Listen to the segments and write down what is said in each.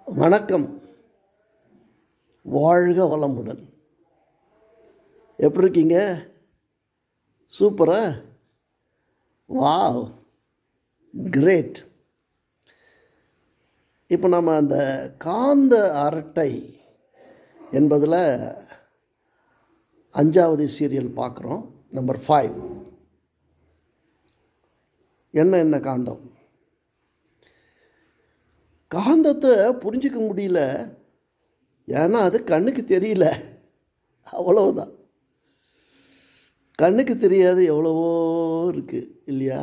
வணக்கம் வாழ்க வளமுடன் எப்படி இருக்கீங்க சூப்பரா வாவ் கிரேட் இப்போ நம்ம அந்த காந்த அரட்டை என்பதில் அஞ்சாவது சீரியல் பார்க்குறோம் நம்பர் ஃபைவ் என்ன என்ன காந்தம் காந்தத்தை புரிஞ்சிக்க முடியல ஏன்னா அது கண்ணுக்கு தெரியல அவ்வளவுதான் கண்ணுக்கு தெரியாது எவ்வளவோ இருக்குது இல்லையா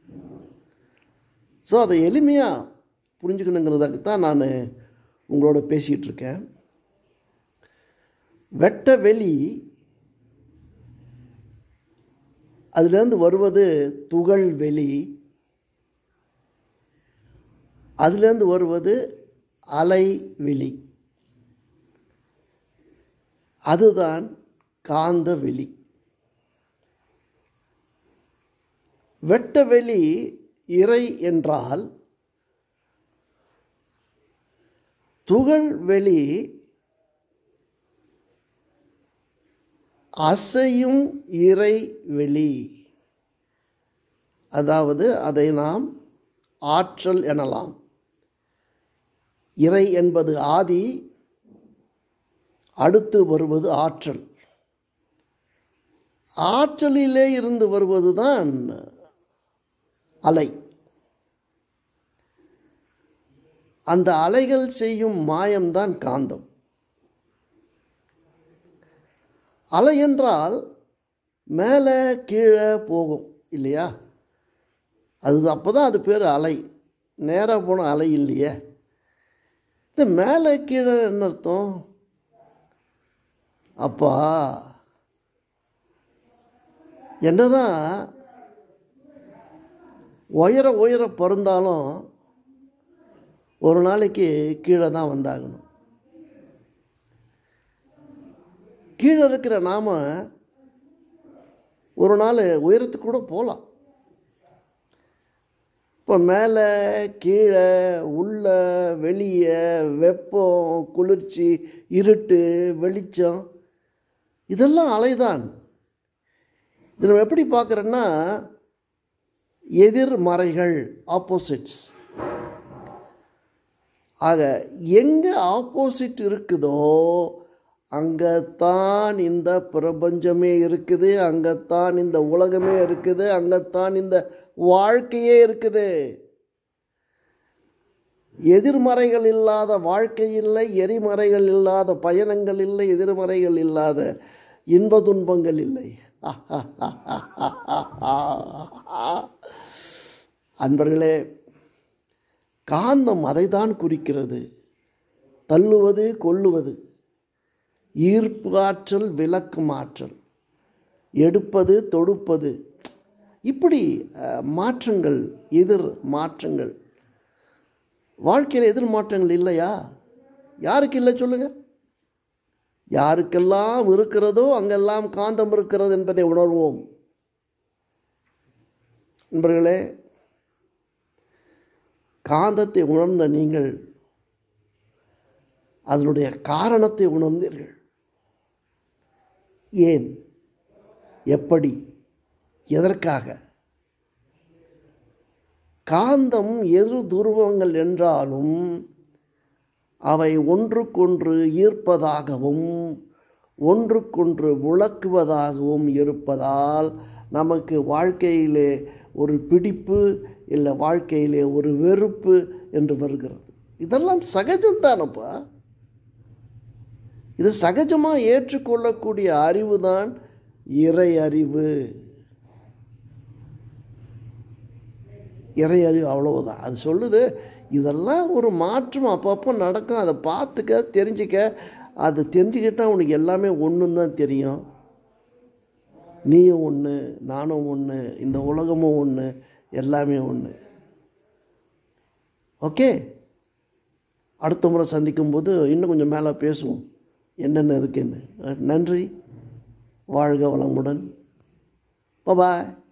ஸோ அதை எளிமையாக புரிஞ்சுக்கணுங்கிறதுக்கு தான் நான் உங்களோட பேசிகிட்டு இருக்கேன் வெட்ட வெளி அதுலேருந்து வருவது துகள் வெளி அதுலேருந்து வருவது அலை வெளி அதுதான் காந்த வெளி வெட்ட வெளி இறை என்றால் துகள் வெளி அசையும் இறை வெளி அதாவது அதை நாம் ஆற்றல் எனலாம் இறை என்பது ஆதி அடுத்து வருவது ஆற்றல் ஆற்றலிலே இருந்து வருவது தான் அலை அந்த அலைகள் செய்யும் மாயம்தான் காந்தம் அலை என்றால் மேலே கீழே போகும் இல்லையா அது அப்போ தான் அது பேர் அலை நேராக போன அலை இல்லையே இந்த மேலே கீழே என்ன அர்த்தம் அப்பா என்னதான் உயர உயர பிறந்தாலும் ஒரு நாளைக்கு கீழே தான் வந்தாகணும் கீழே இருக்கிற நாம் ஒரு நாள் உயரத்துக்கு கூட போகலாம் இப்போ மேலே கீழே உள்ள வெளியே வெப்பம் குளிர்ச்சி இருட்டு வெளிச்சம் இதெல்லாம் அலைதான் இது நம்ம எப்படி பார்க்குறோன்னா எதிர்மறைகள் ஆப்போசிட்ஸ் ஆக எங்கே ஆப்போசிட் இருக்குதோ அங்கத்தான் இந்த பிரபஞ்சமே இருக்குது அங்கத்தான் இந்த உலகமே இருக்குது அங்கத்தான் இந்த வாழ்க்கையே இருக்குது எதிர்மறைகள் இல்லாத வாழ்க்கை இல்லை எரிமறைகள் இல்லாத பயணங்கள் இல்லை எதிர்மறைகள் இல்லாத இன்ப துன்பங்கள் இல்லை அன்பர்களே காந்தம் அதைதான் குறிக்கிறது தள்ளுவது கொல்லுவது ஈர்ப்பு ஆற்றல் விளக்கும் ஆற்றல் எடுப்பது தொடுப்பது இப்படி மாற்றங்கள் எதிர் மாற்றங்கள் வாழ்க்கையில் எதிர் மாற்றங்கள் இல்லையா யாருக்கு இல்லை சொல்லுங்கள் யாருக்கெல்லாம் இருக்கிறதோ அங்கெல்லாம் காந்தம் இருக்கிறது என்பதை உணர்வோம் நண்பர்களே காந்தத்தை உணர்ந்த நீங்கள் அதனுடைய காரணத்தை உணர்ந்தீர்கள் ஏன் எப்படி எதற்காக காந்தம் எதிர் துருவங்கள் என்றாலும் அவை ஒன்றுக்கொன்று ஈர்ப்பதாகவும் ஒன்றுக்கொன்று விளக்குவதாகவும் இருப்பதால் நமக்கு வாழ்க்கையிலே ஒரு பிடிப்பு இல்லை வாழ்க்கையிலே ஒரு வெறுப்பு என்று வருகிறது இதெல்லாம் சகஜம்தானப்பா இது சகஜமாக ஏற்றுக்கொள்ளக்கூடிய அறிவு தான் இறை அறிவு இறை அறிவு அவ்வளவுதான் அது சொல்லுது இதெல்லாம் ஒரு மாற்றம் அப்பப்போ நடக்கும் அதை பார்த்துக்க தெரிஞ்சுக்க அதை தெரிஞ்சுக்கிட்டால் உனக்கு எல்லாமே ஒன்று தான் தெரியும் நீயும் ஒன்று நானும் ஒன்று இந்த உலகமும் ஒன்று எல்லாமே ஒன்று ஓகே அடுத்த முறை சந்திக்கும்போது இன்னும் கொஞ்சம் மேலே பேசுவோம் என்னென்ன இருக்குன்னு நன்றி வாழ்க வளமுடன் பாய்